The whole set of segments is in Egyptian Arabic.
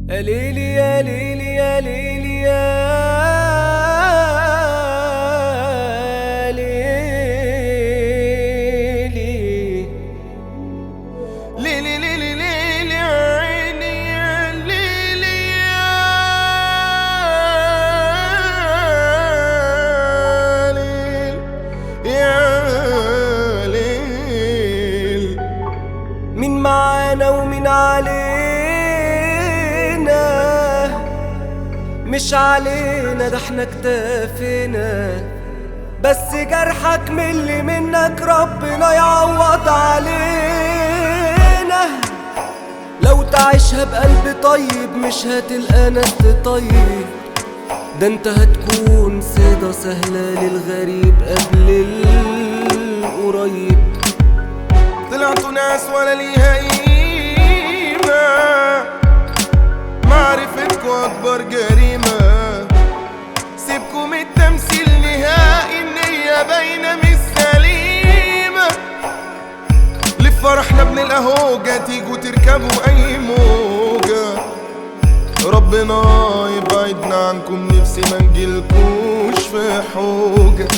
يا ليلي يا ليلي يا ليلي يا ليلي ليلي ليلي ليلي عيني يا ليلي يا ليل يا ليل مين معانا ومين علينا مش علينا ده احنا اكتفينا بس جرحك من اللي منك ربنا يعوض علينا لو تعيشها بقلب طيب مش هتلقى ناس تطيب ده انت هتكون صيدة سهلة للغريب قبل القريب طلعتوا ناس ولا ليها قيمة معرفتكوا أكبر جريمة سيبكوا من التمثيل نهائي النية باينة مش سليمة لفرحنا ابن القهوجة تيجوا تركبوا أي موجة ربنا يبعدنا عنكم نفسي ما نجيلكوش في حوجة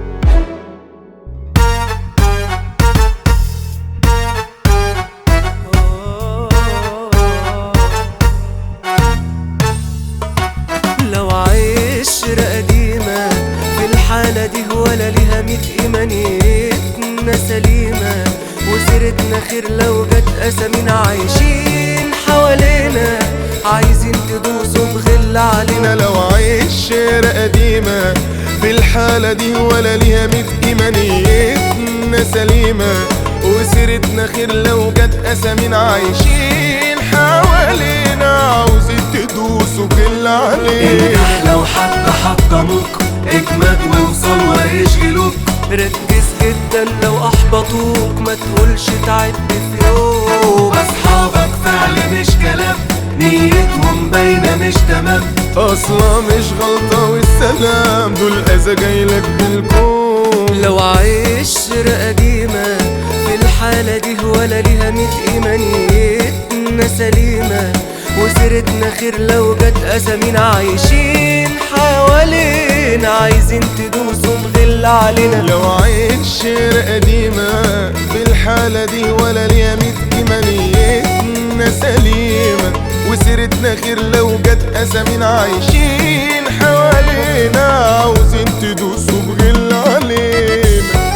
لو عشرة قديمة في الحالة دي ولا ليها ميت قيمة نيتنا سليمة وسيرتنا خير لو جت أسامينا عايشين حوالينا عايزين تدوسوا بغل علينا انا لو عايش شارع قديمة في الحالة دي ولا ليها ميت قيمة نيتنا سليمة وسيرتنا خير لو جت أسامينا عايشين حوالينا عاوزين تدوسوا كل علينا انجح لو حتى حطموك اجمد ووصل ويشغلوك ركز جدا لو احبطوك ما تقولش تعد في يوم اصحابك فعل مش كلام نيتهم باينه مش تمام أصلا مش غلطة والسلام دول أذى جايلك بالكون لو عشرة قديمة في الحالة دي ولا ليها ميت قيمة نيتنا سليمة وسيرتنا خير لو جت أسامينا عايشين حوالينا عايزين تدوسوا بغل علينا لو عين شير قديمة في الحالة دي ولا ليها ميت قيمة نيتنا سليمة وسيرتنا خير لو جت أسامينا عايشين حوالينا عاوزين تدوسوا بغل علينا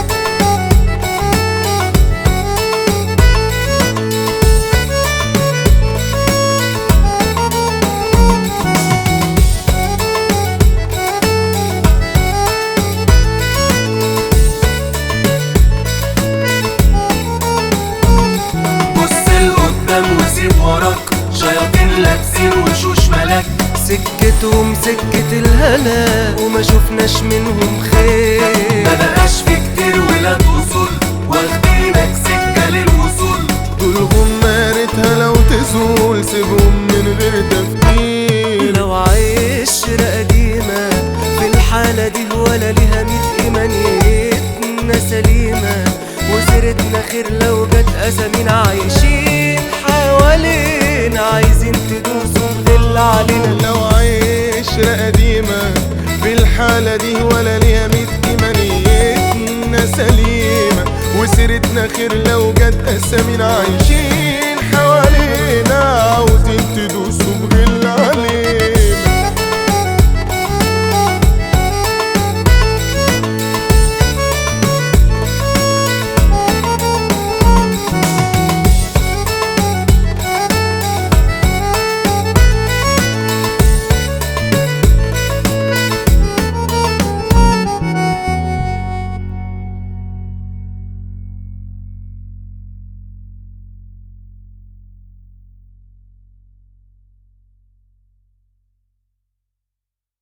بص لقدام وسيب وراك شياطين لابسين وشوش ملاك سكتهم سكة الهلاك وما شفناش منهم خير ما بقاش في كتير ولاد وصول واخدينك سكة للوصول دولهم مارتها لو تزول سيبهم من غير تفكير لو عشرة قديمة في الحالة دي ولا ليها ميت قيمة نيتنا سليمة وسيرتنا خير لو جت أسامينا عايشين حوالينا عايزين تدوسوا بغل علينا لو عشرة قديمة في الحالة دي ولا ليها ميت قيمة نيتنا سليمة وسيرتنا خير لو جت أسامينا عايشين حوالينا